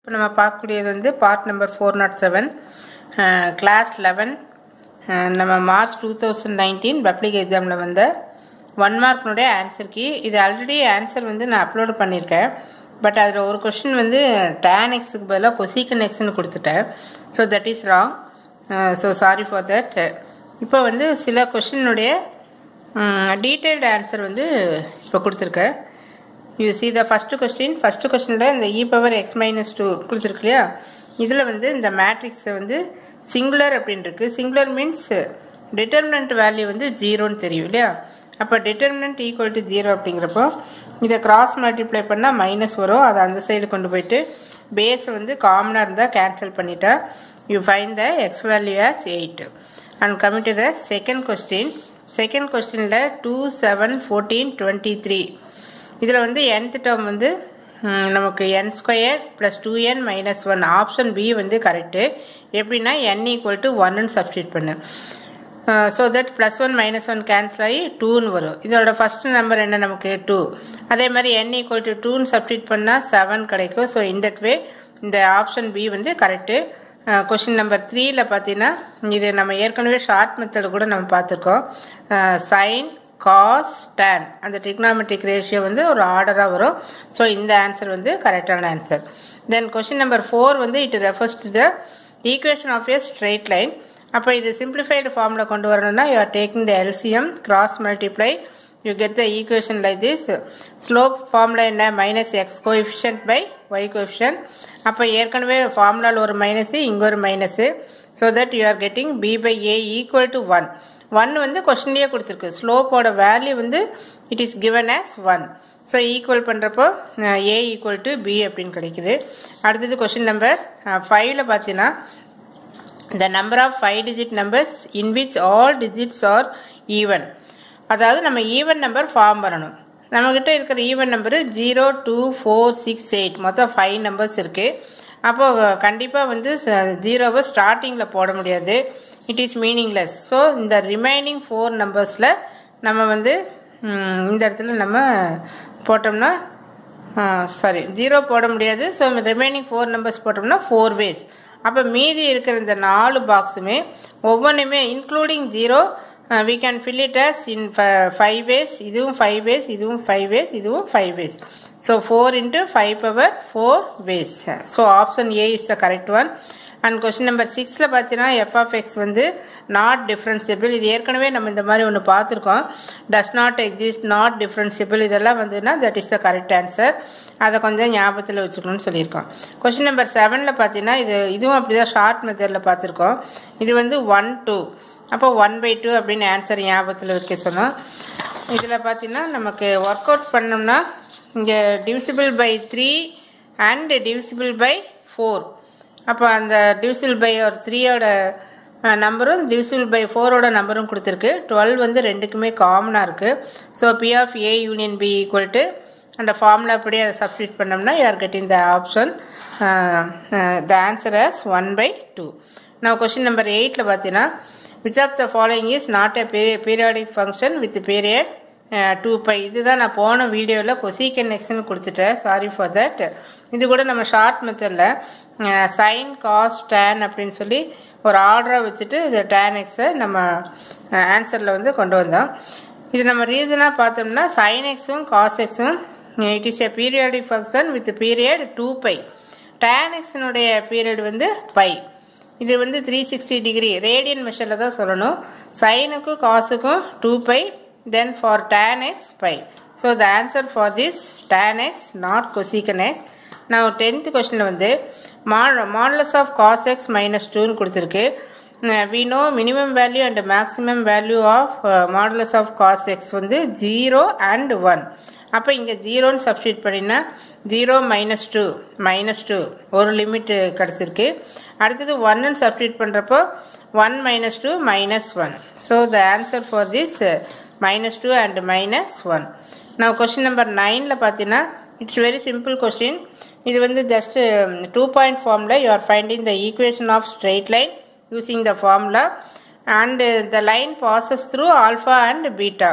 இப்போ நம்ம பார்க்கக்கூடியது வந்து part number four not seven class eleven நம்ம March two thousand nineteen public எக்ஸாமில் வந்த ஒன் மார்க்னுடைய ஆன்சர் கீ இது ஆல்ரெடி ஆன்சர் வந்து நான் அப்லோட் பண்ணியிருக்கேன் பட் அதில் ஒரு கொஷின் வந்து டேன் எக்ஸுக்கு பதிலாக கொசிகன் எக்ஸ்னு கொடுத்துட்டேன் so that is wrong so sorry for that இப்போ வந்து சில கொஷினுடைய டீட்டெயில்டு ஆன்சர் வந்து இப்போ கொடுத்துருக்கேன் you see the first question first கொஸ்டினில் இந்த e power x minus two கொடுத்துருக்கு இல்லையா இதில் வந்து இந்த மேட்ரிக்ஸை வந்து சிங்குலர் அப்படின்னு இருக்கு சிங்குலர் மீன்ஸ் டிட்டர்மினன்ட் வேல்யூ வந்து ஜீரோன்னு தெரியும் இல்லையா அப்போ டிட்டர்மினன்ட் ஈக்குவல் டு ஜீரோ அப்படிங்கிறப்போ இதை கிராஸ் மல்டிப்ளை பண்ணால் மைனஸ் வரும் அதை அந்த சைடு கொண்டு போயிட்டு பேஸ் வந்து காமனாக இருந்தால் கேன்சல் பண்ணிட்டா you find the x value as eight and coming to the second question second கொஸ்டினில் two seven fourteen twenty three இதில் வந்து nth டேர்ம் வந்து நமக்கு n square plus two n minus one option B வந்து correct எப்படின்னா n equal to ஒன்னு substitute பண்ணு so that plus one minus one cancel ஆகி டூன்னு வரும் இதோட ஃபர்ஸ்ட் நம்பர் என்ன நமக்கு டூ அதே மாதிரி என் ஈக்குவல் டு டூன்னு சப்ஸ்டியூட் பண்ணால் செவன் கிடைக்கும் ஸோ இந்த வே இந்த ஆப்ஷன் பி வந்து கரெக்டு கொஷின் நம்பர் த்ரீல பார்த்தீங்கன்னா இது நம்ம ஏற்கனவே ஷார்ட் மெத்தட் கூட நம்ம பார்த்துருக்கோம் சைன் காஸ் டேன் அந்த ட்ரிக்னாமெட்ரிக் ரேஷியோ வந்து ஒரு ஆர்டராக வரும் ஸோ இந்த ஆன்சர் வந்து கரெக்டான answer then question number four வந்து it refers to the equation of a straight line அப்போ இது சிம்பிளிஃபைடு ஃபார்மில் கொண்டு வரணும்னா you are taking the LCM cross multiply you get the equation like this slope formula என்ன minus x coefficient by y coefficient அப்போ ஏற்கனவே ஃபார்முலாவில் ஒரு மைனஸு இங்கே ஒரு minus so that you are getting b by a equal to one one வந்து கொஸ்டின்லேயே கொடுத்துருக்கு ஸ்லோப்போட வேல்யூ வந்து it is given as one so equal பண்ணுறப்போ ஏ ஈக்குவல் டு பி அப்படின்னு கிடைக்குது அடுத்தது கொஸ்டின் நம்பர் ஃபைவ்ல பார்த்தீங்கன்னா the number of five digit numbers in which all digits are even அதாவது நம்ம ஈவன் நம்பர் ஃபார்ம் பண்ணணும் நம்மக்கிட்ட இருக்கிற even number zero two four six eight மொத்தம் ஃபைவ் நம்பர்ஸ் இருக்குது அப்போது கண்டிப்பாக வந்து ஜீரோவை ஸ்டார்டிங்கில் போட முடியாது இட் இஸ் மீனிங்லெஸ் ஸோ இந்த ரிமைனிங் ஃபோர் நம்பர்ஸில் நம்ம வந்து இந்த இடத்துல நம்ம போட்டோம்னா சாரி ஜீரோ போட முடியாது ஸோ ரிமைனிங் ஃபோர் நம்பர்ஸ் போட்டோம்னா ஃபோர் வேஸ் அப்போ மீதி இருக்கிற இந்த நாலு பாக்ஸுமே ஒவ்வொன்றுமே including zero we can fill it as in five ways இதுவும் ஃபைவ் வேஸ் இதுவும் ஃபைவ் வேஸ் இதுவும் five ways so four into five power four ways so option A is the correct one and question number சிக்ஸில் பார்த்தீங்கன்னா f of x வந்து not differentiable இது ஏற்கனவே நம்ம இந்த மாதிரி ஒன்று பார்த்துருக்கோம் டஸ் நாட் எக்ஸிஸ்ட் நாட் டிஃப்ரென்சியபிள் இதெல்லாம் வந்துன்னா that is the correct answer அதை கொஞ்சம் ஞாபகத்தில் வச்சுக்கணும்னு சொல்லியிருக்கோம் கொஸ்டின் நம்பர் செவனில் பார்த்தீங்கன்னா இது இதுவும் அப்படி தான் ஷார்ட் மெத்தடில் பார்த்துருக்கோம் இது வந்து ஒன் டூ அப்போ ஒன் பை டூ அப்படின்னு ஆன்சர் ஞாபகத்தில் வைக்க சொன்னோம் இதில் பார்த்தீங்கன்னா நமக்கு ஒர்க் அவுட் பண்ணோம்னா இங்கே divisible by three and divisible by four அப்போ அந்த டிவிசிபிள் பை ஒரு த்ரீயோட நம்பரும் டிவிசிபிள் பை ஃபோரோட நம்பரும் கொடுத்துருக்கு டுவெல் வந்து ரெண்டுக்குமே காமனாக இருக்குது so P of A union B equal to அந்த ஃபார்முலா அப்படி அதை சப்ஸ்டியூட் பண்ணோம்னா you are getting the option the answer as one by two நான் கொஸ்டின் நம்பர் எயிட்டில் பார்த்தீங்கன்னா which of the following is not a periodic function with period two pi இதுதான் நான் போன வீடியோவில் கொசிகன் எக்ஸ்னு கொடுத்துட்டேன் சாரி ஃபார் தட் இது கூட நம்ம ஷார்ட் மெத்தடில் சைன் காஸ் டேன் அப்படின்னு சொல்லி ஒரு ஆர்டராக வச்சுட்டு இது டேன் எக்ஸை நம்ம ஆன்சரில் வந்து கொண்டு வந்தோம் இது நம்ம ரீசனாக பார்த்தோம்னா சைன் எக்ஸும் காஸ் எக்ஸும் it is a periodic function with period two pi tan எக்ஸினுடைய பீரியட் வந்து பை இது வந்து த்ரீ சிக்ஸ்டி டிகிரி ரேடியன் மெஷரில் தான் சொல்லணும் சைனுக்கும் காசுக்கும் two pi then for tan x pi so the answer for this tan x not cosecant x நான் டென்த் கொஸ்டினில் வந்து modulus of cos x minus டூன்னு கொடுத்துருக்கு we know minimum value and maximum value of modulus of cos x வந்து zero and one அப்போ இங்கே ஜீரோன்னு substitute பண்ணினா zero minus two minus two ஒரு லிமிட் கிடச்சிருக்கு அடுத்தது ஒன்னு சப்ஸ்டியூட் பண்ணுறப்போ one minus two minus one so the answer for this minus two and minus one நான் கொஸ்டின் நம்பர் நைனில் பார்த்தீங்கன்னா இட்ஸ் வெரி சிம்பிள் கொஸ்டின் இது வந்து ஜஸ்ட் டூ பாயிண்ட் ஃபார்மில் you are finding the equation of straight line using the formula and uh, the line passes through alpha and beta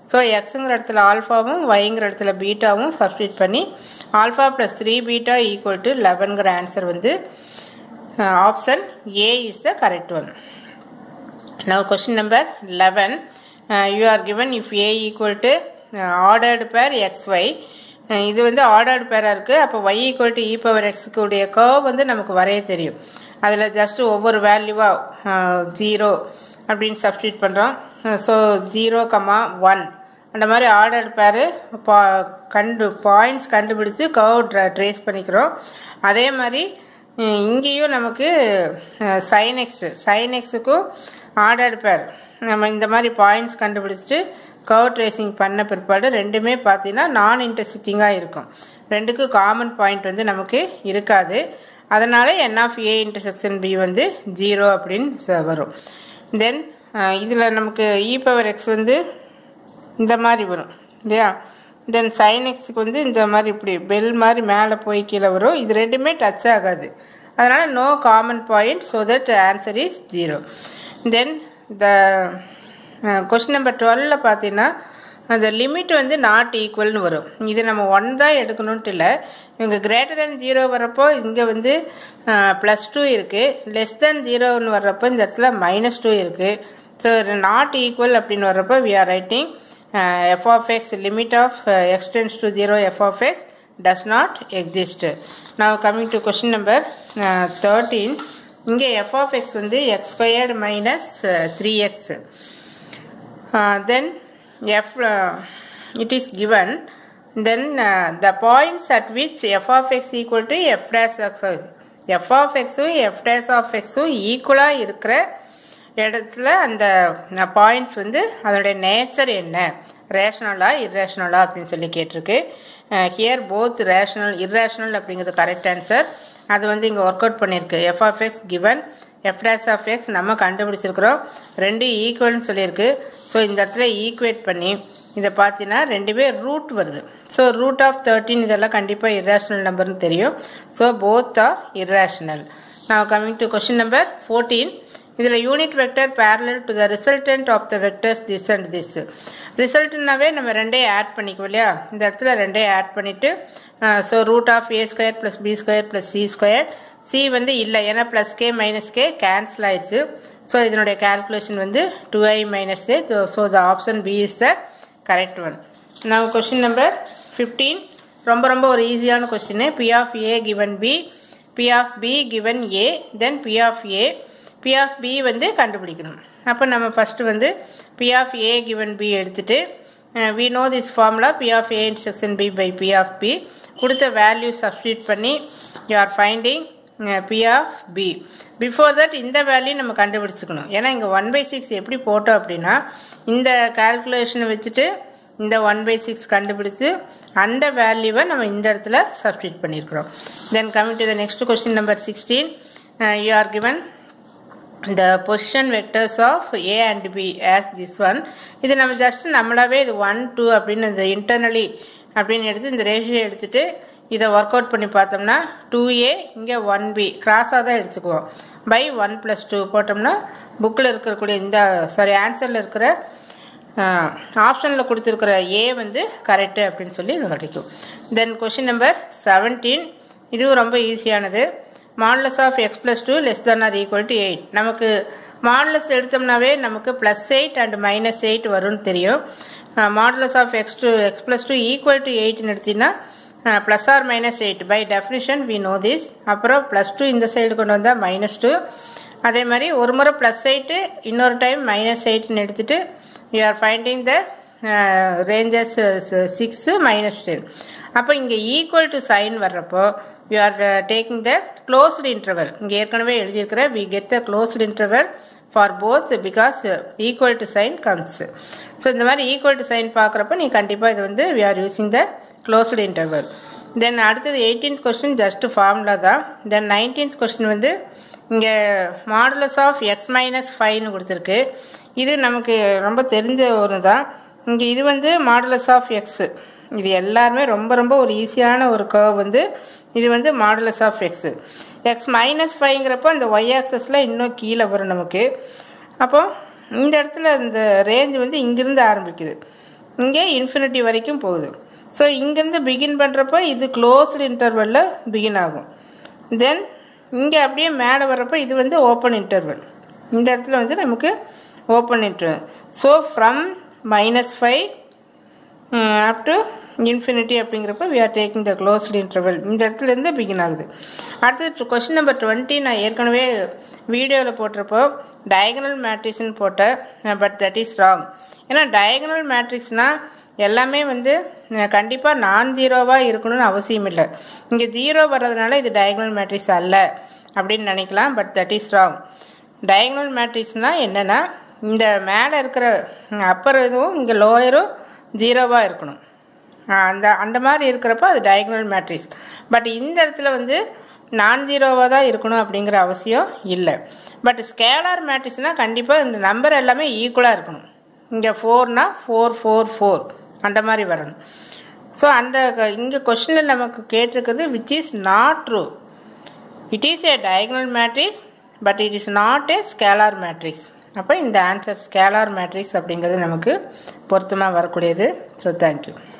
so எக்ஸுங்கிற இடத்துல ஆல்ஃபாவும் ஒய்ங்கிற இடத்துல பீட்டாவும் சப்ஸ்டியூட் பண்ணி alpha plus three beta equal to லெவன்கிற answer வந்து option A is the correct one Now question number 11. Uh, you are given if A equal to uh, ordered pair xy. Uh, இது வந்து ஆர்டர்டு பேராக இருக்குது அப்போ y equal to e power எக்ஸுக்கு உடைய curve வந்து நமக்கு வரைய தெரியும் அதில் ஜஸ்ட் ஒவ்வொரு வேல்யூவாக ஜீரோ அப்படின்னு சப்ஸ்டியூட் பண்ணுறோம் ஸோ ஜீரோ கமா ஒன் அந்த மாதிரி ஆர்டர்டு பேரு பா கண்டு பாயிண்ட்ஸ் கண்டுபிடிச்சு கர்வ் ட்ரேஸ் பண்ணிக்கிறோம் அதே மாதிரி இங்கேயும் நமக்கு சைன் எக்ஸ் சைன் எக்ஸுக்கும் ஆர்டர்டு பேர் நம்ம இந்த மாதிரி பாயிண்ட்ஸ் கண்டுபிடிச்சிட்டு கர்வ் ட்ரேசிங் பண்ண பிற்பாடு ரெண்டுமே பார்த்தீங்கன்னா நான் இன்டர்சிட்டிங்காக இருக்கும் ரெண்டுக்கும் காமன் பாயிண்ட் வந்து நமக்கு இருக்காது அதனால n of A intersection B வந்து ஜீரோ அப்படின்னு வரும் தென் இதில் நமக்கு இ பவர் எக்ஸ் வந்து இந்த மாதிரி வரும் இல்லையா தென் சைன் எக்ஸுக்கு வந்து இந்த மாதிரி இப்படி பெல் மாதிரி மேலே போய் கீழே வரும் இது ரெண்டுமே டச் ஆகாது அதனால் no common point so that answer is zero then the question number டுவெலில் பார்த்தீங்கன்னா அந்த லிமிட் வந்து நாட் ஈக்குவல்னு வரும் இது நம்ம ஒன் தான் எடுக்கணுன்ட்டு இல்லை இவங்க கிரேட்டர் தேன் ஜீரோ வரப்போ இங்கே வந்து ப்ளஸ் டூ இருக்குது லெஸ் தேன் ஜீரோன்னு வர்றப்போ இந்த இடத்துல மைனஸ் டூ இருக்குது ஸோ நாட் ஈக்குவல் அப்படின்னு வர்றப்போ we are writing f of x limit of x tends to zero f of x does not exist நான் coming to question number thirteen இங்கே எஃப் ஆஃப் எக்ஸ் வந்து x squared minus three x then f it is given then the points at which f of x equal to F days x f of எக்ஸும் f dash of எக்ஸும் ஈக்குவலாக இருக்கிற இடத்துல அந்த points வந்து அதனுடைய nature என்ன ரேஷனலா இர்ரேஷனலா அப்படின்னு சொல்லி கேட்டிருக்கு ஹியர் போத் ரேஷனல் இர்ரேஷனல் அப்படிங்கிறது கரெக்ட் ஆன்சர் அது வந்து இங்கே ஒர்க் அவுட் பண்ணியிருக்கு f of x given f dash of x நம்ம கண்டுபிடிச்சிருக்கிறோம் ரெண்டு ஈக்குவல்னு சொல்லியிருக்கு ஸோ இந்த இடத்துல ஈக்குவேட் பண்ணி இதை பார்த்தீங்கன்னா ரெண்டுமே ரூட் வருது ஸோ ரூட் ஆஃப் தேர்ட்டின் இதெல்லாம் கண்டிப்பாக இர்ரேஷனல் நம்பர்னு தெரியும் ஸோ போத் ஆர் இர்ரேஷனல் நான் coming to question number fourteen இதில் unit vector parallel to the resultant of the vectors this and this ரிசல்ட்னாவே நம்ம ரெண்டையும் ஆட் பண்ணிக்குவோம் இல்லையா இந்த இடத்துல ரெண்டையும் ஆட் பண்ணிவிட்டு so root of a square plus b square plus c square c வந்து இல்லை ஏன்னா plus k minus k cancel ஆயிடுச்சு ஸோ இதனுடைய கால்குலேஷன் வந்து two i minus a so the option B is the correct one நான் question number fifteen ரொம்ப ரொம்ப ஒரு ஈஸியான question P of A given B P of B given A then P of A P of B வந்து கண்டுபிடிக்கணும் அப்போ நம்ம first வந்து P of A given B எடுத்துட்டு we know this formula P of A intersection B by P of B கொடுத்த value substitute பண்ணி you are finding P of B before that இந்த value நம்ம கண்டுபிடிச்சிக்கணும் ஏன்னா இங்கே ஒன் பை சிக்ஸ் எப்படி போட்டோம் அப்படின்னா இந்த கால்குலேஷனை வச்சுட்டு இந்த ஒன் பை சிக்ஸ் கண்டுபிடிச்சு அந்த வேல்யூவை நம்ம இந்த இடத்துல சப்ஸ்டியூட் பண்ணியிருக்கிறோம் then coming to the next question number sixteen you are given the position vectors of A and B as this one இது நம்ம ஜஸ்ட் நம்மளாவே இது ஒன் டூ அப்படின்னு இந்த இன்டர்னலி அப்படின்னு எடுத்து இந்த ரேஷியோ எடுத்துட்டு இதை ஒர்க் அவுட் பண்ணி பார்த்தோம்னா டூ ஏ இங்கே ஒன் பி கிராஸாக தான் எடுத்துக்குவோம் பை ஒன் ப்ளஸ் டூ போட்டோம்னா புக்கில் இருக்கக்கூடிய இந்த சாரி ஆன்சரில் இருக்கிற ஆப்ஷனில் கொடுத்துருக்கிற ஏ வந்து கரெக்டு அப்படின்னு சொல்லி கிடைக்கும் தென் கொஷின் நம்பர் செவன்டீன் இதுவும் ரொம்ப ஈஸியானது modulus of x plus two less than or equal to eight நமக்கு மாடுலஸ் எடுத்தோம்னாவே நமக்கு plus eight and minus eight வரும்னு தெரியும் modulus of x two x plus two equal to எயிட்னு எடுத்தீங்கன்னா plus or minus eight by definition we know this அப்புறம் plus two இந்த சைடு கொண்டு வந்தால் மைனஸ் டூ அதே மாதிரி ஒரு முறை ப்ளஸ் எயிட்டு இன்னொரு டைம் மைனஸ் எயிட்னு எடுத்துட்டு you are finding the ranges six minus ten அப்போ இங்கே ஈக்குவல் டு சைன் வர்றப்போ you are taking the closed interval இங்கே ஏற்கனவே எழுதியிருக்கிற we get the closed interval for both because equal to sign comes so இந்த மாதிரி ஈக்குவல் டு சைன் பார்க்குறப்ப நீ கண்டிப்பாக இது வந்து we are using the closed interval then அடுத்தது எயிட்டீன்த் கொஸ்டின் ஜஸ்ட் ஃபார்முலா தான் தென் நைன்டீன்த் கொஸ்டின் வந்து இங்கே மாடுலஸ் ஆஃப் எக்ஸ் மைனஸ் ஃபைவ்னு கொடுத்துருக்கு இது நமக்கு ரொம்ப தெரிஞ்ச ஒன்று தான் இங்கே இது வந்து மாடுலஸ் ஆஃப் எக்ஸு இது எல்லாருமே ரொம்ப ரொம்ப ஒரு ஈஸியான ஒரு கர்வ் வந்து இது வந்து modulus of x x minus ஃபைவ்ங்கிறப்போ இந்த ஒய் ஆக்சஸில் இன்னும் கீழே வரும் நமக்கு அப்போ இந்த இடத்துல இந்த ரேஞ்ச் வந்து இங்கிருந்து ஆரம்பிக்குது இங்கே இன்ஃபினிட்டி வரைக்கும் போகுது ஸோ இங்கேருந்து பிகின் பண்ணுறப்போ இது க்ளோஸ்டு இன்டர்வலில் பிகின் ஆகும் தென் இங்கே அப்படியே மேலே வர்றப்போ இது வந்து ஓப்பன் இன்டர்வல் இந்த இடத்துல வந்து நமக்கு open interval so from minus five up to infinity அப்படிங்கிறப்ப we are taking the closed interval இந்த இடத்துல இருந்து பிகின் ஆகுது அடுத்து கொஸ்டின் நம்பர் டுவெண்ட்டி நான் ஏற்கனவே வீடியோவில் போட்டிருப்போ டயகனல் மேட்ரிக்ஸ்னு போட்டேன் பட் தட் இஸ் ராங் ஏன்னா டயகனல் மேட்ரிக்ஸ்னால் எல்லாமே வந்து கண்டிப்பாக நான் ஜீரோவாக இருக்கணும்னு அவசியம் இல்லை இங்கே ஜீரோ வர்றதுனால இது டயகனல் மேட்ரிக்ஸ் அல்ல அப்படின்னு நினைக்கலாம் but that is wrong diagonal மேட்ரிக்ஸ்னால் என்னென்னா இந்த மேலே இருக்கிற அப்பர் இதுவும் இங்கே லோயரும் ஜீரோவாக இருக்கணும் அந்த அந்த மாதிரி இருக்கிறப்ப அது டயகனல் மேட்ரிக்ஸ் பட் இந்த இடத்துல வந்து நான் ஜீரோவாக தான் இருக்கணும் அப்படிங்கிற அவசியம் இல்லை பட் ஸ்கேலார் மேட்ரிக்ஸ்னால் கண்டிப்பாக இந்த நம்பர் எல்லாமே ஈக்குவலாக இருக்கணும் இங்கே ஃபோர்னா ஃபோர் ஃபோர் ஃபோர் அந்த மாதிரி வரணும் ஸோ அந்த இங்கே கொஸ்டினில் நமக்கு கேட்டிருக்கிறது which is not true it is a diagonal matrix but it is not a scalar matrix அப்போ இந்த ஆன்சர் ஸ்கேலார் மேட்ரிக்ஸ் அப்படிங்கிறது நமக்கு பொருத்தமாக வரக்கூடியது ஸோ தேங்க்யூ